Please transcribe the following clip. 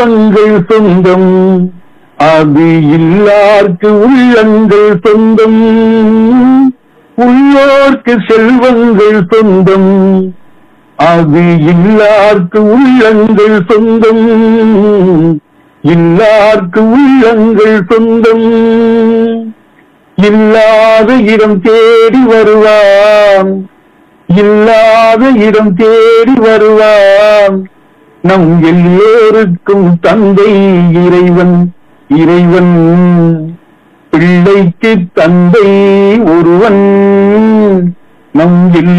உள்ளங்கள் சொந்தம் அது இல்லார்க்கு உள்ளங்கள் சொந்தம் உள்ளோர்க்கு செல்வங்கள் சொந்தம் அது இல்லார்க்கு உள்ளங்கள் சொந்தம் இல்லார்க்கு உள்ளங்கள் சொந்தம் இல்லாத இடம் தேடி வருவான் இல்லாத இடம் தேடி வருவான் நம் எல்லோருக்கும் தந்தை இறைவன் இறைவன் பிள்ளைக்கு தந்தை ஒருவன் நம் எல்லோருக்கும்